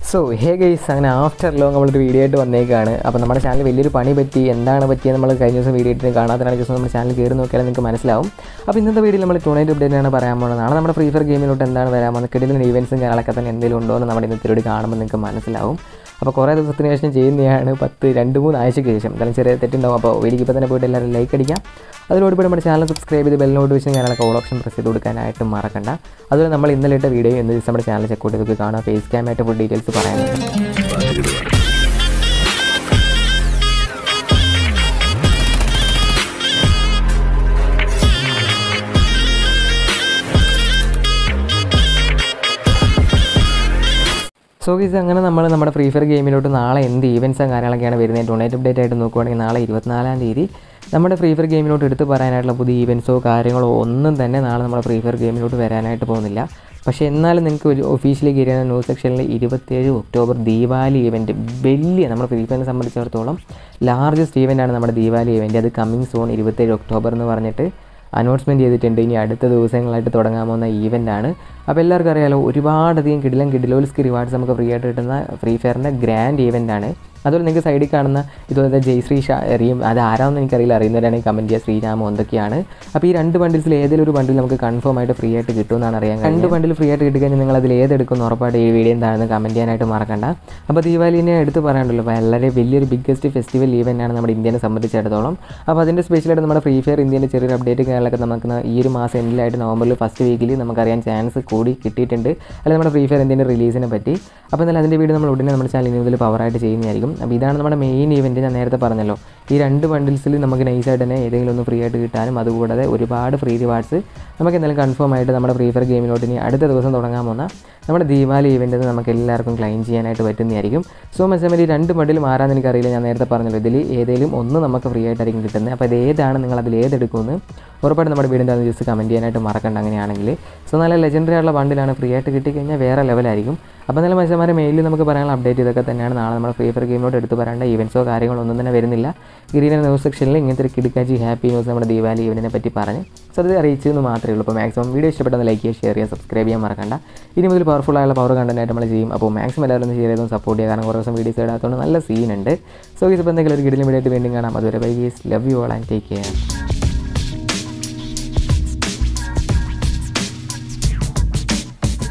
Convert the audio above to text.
so hey guys അങ്ങനെ after long നമ്മളൊരു video ആയിട്ട് വന്നേക്കാണ് അപ്പോൾ നമ്മുടെ ചാനൽ വലിയൊരു പണി പറ്റി എന്താണ് പറ്റിയത് നമ്മൾ കഴിഞ്ഞ ദിവസം വീഡിയോ ഇട്ട് കാണാത്തതാണ് ദിവസം നമ്മുടെ ചാനൽ കയറി നോക്കിയാൽ നിങ്ങൾക്ക് മനസ്സിലാവും അപ്പോൾ ഇന്നത്തെ വീഡിയോയിൽ നമ്മൾ ടൂണൈറ്റ് അപ്ഡേറ്റ് ആണ് പറയാൻ പോകുന്നത് നാളെ നമ്മുടെ ഫ്രീ ഫയർ ഗെയിമിലോട്ട് എന്താണ് വരാൻ പോകുന്നത് കിടിലൻ ഈവൻസും കാര്യങ്ങളൊക്കെ തന്നെ എന്തെങ്കിലും ഉണ്ടോ എന്ന് നമ്മുടെ ഇന്നത്തെ വീഡിയോ കാണുമ്പോൾ നിങ്ങൾക്ക് മനസ്സിലാവും അപ്പോൾ കുറേ ദിവസത്തിന് ശേഷം ചെയ്യുന്നതാണ് പത്ത് രണ്ട് മൂന്ന് ആഴ്ചയ്ക്ക് ശേഷം എന്തായാലും ചെറിയ തെറ്റുണ്ടാവും അപ്പോൾ വീഡിയോക്ക് ഇപ്പോൾ തന്നെ പോയിട്ട് എല്ലാവരും ലൈക്ക് അടിക്കാം അതിനോട് നമ്മുടെ ചാനൽ സബ്സ്ക്രൈബ് ചെയ്ത് ബെൽ നോട്ടിഫിക്കേഷൻ കാര്യങ്ങളൊക്കെ ഓൾ ഓപ്ഷൻ പ്രസ് ചെയ്ത് കൊടുക്കാനായിട്ട് മറക്കണ്ട അതുപോലെ നമ്മൾ ഇന്നലെ ഇട്ട വീഡിയോ ഇന്ന് ദിവസം നമ്മുടെ ചാനൽ ചെക്ക് ഔട്ട് ചെയ്ത് കാണാം ഫേസ് ക്യാമായിട്ട് ഫുൾ ഡീറ്റെയിൽസ് പറയാനുണ്ട് സോ ഗീസ് അങ്ങനെ നമ്മൾ നമ്മുടെ ഫ്രീ ഫയർ ഗെയിമിലോട്ട് നാളെ എന്ത് ഈവൻസും കാര്യങ്ങളൊക്കെയാണ് വരുന്നത് ഡൊണേറ്റ് അപ്ഡേറ്റ് ആയിട്ട് നോക്കുവാണെങ്കിൽ നാളെ ഇരുപത്തിനാലാം തീയതി നമ്മുടെ ഫ്രീ ഫയർ ഗെയിമിലോട്ട് എടുത്ത് പറയാനായിട്ടുള്ള പുതിയ ഈവൻസോ കാര്യങ്ങളോ ഒന്നും തന്നെ നാളെ നമ്മുടെ ഫ്രീ ഫയർ ഗെയിമിലോട്ട് വരാനായിട്ട് പോകുന്നില്ല പക്ഷേ എന്നാലും നിങ്ങൾക്ക് ഒരു ഒഫീഷ്യലി കയറിയ ന്യൂസ് സെക്ഷനിൽ ഇരുപത്തേഴ് ഒക്ടോബർ ദീപാവലി ഇവൻറ്റ് വലിയ നമ്മുടെ ഫ്രീ ഫയറിനെ സംബന്ധിച്ചിടത്തോളം ലാർജസ്റ്റ് ഈവൻ്റാണ് നമ്മുടെ ദീപാവലി ഇവൻറ്റ് അത് കമ്മിങ് സോൺ ഇരുപത്തേഴ് ഒക്ടോബർ എന്ന് പറഞ്ഞിട്ട് അനൗൺസ്മെൻറ്റ് ചെയ്തിട്ടുണ്ട് ഇനി അടുത്ത ദിവസങ്ങളായിട്ട് തുടങ്ങാൻ പോകുന്ന ഈവൻ്റ് ആണ് അപ്പോൾ എല്ലാവർക്കും അറിയാലോ ഒരുപാടധികം കിടിലം കിഡിലോൽസ്കി റിവാർഡ്സ് നമുക്ക് ഫ്രീ ആയിട്ട് കിട്ടുന്ന ഫ്രീ ഫയറിൻ്റെ ഗ്രാൻഡ് ഈവൻ്റ് ആണ് അതുപോലെ നിങ്ങൾക്ക് സൈഡിൽ കാണുന്ന ഇതുപോലത്തെ ജയ്ശ്രീ ഷാ അറിയും അത് ആരാണെന്ന് എനിക്കറിയില്ല അറിയുന്നവരാണെങ്കിൽ കമൻറ്റ് ചെയ്യുക ശ്രീരാമോ എന്തൊക്കെയാണ് അപ്പോൾ ഈ രണ്ട് ബണ്ടിൽസിൽ ഏതെങ്കിലും ഒരു ബണ്ടിൽ നമുക്ക് കൺഫേം ആയിട്ട് ഫ്രീ ആയിട്ട് കിട്ടുമെന്നാണ് അറിയാൻ രണ്ട് ബണ്ടിൽ ഫ്രീ ആയിട്ട് കിട്ടിക്കഴിഞ്ഞാൽ നിങ്ങൾ അതിൽ ഏതെടുക്കും ഉറപ്പായിട്ട് ഈ വീഡിയോ എന്താണെന്ന് കമൻറ്റ് ചെയ്യാനായിട്ട് മറക്കണ്ട അപ്പോൾ ദീപാവലിനെ എടുത്ത് പറയാനുള്ളൂ വളരെ വലിയൊരു ബിഗ്ഗസ്റ്റ് ഫെസ്റ്റിവൽ ഈവൻ്റ് ആണ് നമ്മുടെ ഇന്ത്യനെ സംബന്ധിച്ചിടത്തോളം അപ്പോൾ അതിൻ്റെ സ്പെഷ്യലായിട്ട് നമ്മുടെ ഫ്രീ ഫയർ ഇന്ത്യൻ്റെ ചെറിയൊരു അപ്ഡേറ്റ് കാര്യങ്ങളൊക്കെ നമുക്ക് ഈ ഒരു മാസം എൻഡിലായിട്ട് നവംബറിൽ ഫസ്റ്റ് വീക്കിൽ നമുക്കറിയാൻ ചാൻസ് കൂടി കിട്ടിയിട്ടുണ്ട് അല്ലെങ്കിൽ നമ്മുടെ ഫ്രീ ഫയർ ഇന്ത്യൻ്റെ റിലീസിനെ പറ്റി അപ്പോൾ എന്നാലും അതിൻ്റെ വീഡിയോ നമ്മൾ ഉടനെ നമ്മുടെ ചാനലിൽ മുതൽ പവറായിട്ട് ചെയ്യുന്നതായിരിക്കും അപ്പോൾ ഇതാണ് നമ്മുടെ മെയിൻ ഇവൻറ്റ് ഞാൻ നേരത്തെ പറഞ്ഞല്ലോ ഈ രണ്ട് ബണ്ടിൽസിൽ നമുക്ക് നൈസായിട്ട് തന്നെ ഏതെങ്കിലും ഒന്ന് ഫ്രീ ആയിട്ട് കിട്ടാനും അതുകൂടാതെ ഒരുപാട് ഫ്രീ റിവാർഡ്സ് നമുക്ക് എന്തായാലും കൺഫേം ആയിട്ട് നമ്മുടെ ഫ്രീ ഫയർ ഗെയിമിലോട്ട് ഇനി അടുത്ത ദിവസം തുടങ്ങാൻ പോകുന്ന നമ്മുടെ ദീപാവലി ഇവൻറ്റ് നമുക്ക് എല്ലാവർക്കും ക്ലൈം ചെയ്യാനായിട്ട് പറ്റുന്നതായിരിക്കും സോ മെസ്സമരി രണ്ട് ബണ്ടിൽ മാറാൻ എനിക്കറിയില്ല ഞാൻ നേരത്തെ പറഞ്ഞല്ലോ ഇതിൽ ഏതെങ്കിലും ഒന്ന് നമുക്ക് ഫ്രീ ആയിട്ടായിരിക്കും കിട്ടുന്നത് അപ്പോൾ ഇത് ഏതാണ് നിങ്ങൾ അതിൽ ഏതെടുക്കുമെന്ന് ഉറപ്പായിട്ട് നമ്മുടെ വീടിൻ്റെ അത് ജസ്റ്റ് കമൻറ്റ് ചെയ്യാനായിട്ട് മറക്കണ്ട അങ്ങനെയാണെങ്കിൽ സോ നല്ല ലെജൻഡറി ആയിട്ടുള്ള ബണ്ടിലാണ് ഫ്രീ ആയിട്ട് കിട്ടിക്കഴിഞ്ഞാൽ വേറെ ലെവലായിരിക്കും അപ്പോൾ നല്ല മത്സ്യമാരെ മെയിലിൽ നമുക്ക് പറയാനുള്ള അപ്ഡേറ്റ് ഇതൊക്കെ തന്നെയാണ് നാളെ നമ്മുടെ ഫ്രീ ഫയർ ഗെയിമിലോട്ട് എടുത്ത് പറയേണ്ട ഈവൻസോ കാര്യങ്ങളോ ഒന്നും തന്നെ വരുന്നില്ല ഗ്രീൻ ന്യൂസ് സെക്ഷനിൽ ഇങ്ങനത്തെ ഒരു കിടക്കാച്ചി ഹാപ്പി ന്യൂസ് നമ്മുടെ ദീപാവലി ഈവനിനെ പറ്റി പറഞ്ഞ് സോ അത് അറിയിച്ചെന്ന് മാത്രമേ ഉള്ളൂ അപ്പോൾ മാക്സിമം വീഡിയോ ഇഷ്ടപ്പെട്ടത് ലൈക്ക് ചെയ്യുക ഷെയർ ചെയ്യുക സബ്സ്ക്രൈബ് ചെയ്യാൻ മറക്കണ്ട ഇനി മുതൽ പവർഫുൾ ആയുള്ള പവർ കണ്ടന്റ് ആയിട്ട് നമ്മൾ ചെയ്യും അപ്പോൾ മാക്സിമം എല്ലാവരും ഒന്ന് ഷെയർ ചെയ്തും സപ്പോർട്ട് ചെയ്യുക കാരണം കുറേ ദിവസം വീഡിയോസ് ഇടാത്തതുകൊണ്ട് നല്ല സീനുണ്ട് സോ ഇതിപ്പോൾ എന്തെങ്കിലും ഒരു കിടിലും വീഡിയോ ആയിട്ട് വീണ്ടും കാണാം അതുവരെ bye guys love you all and take care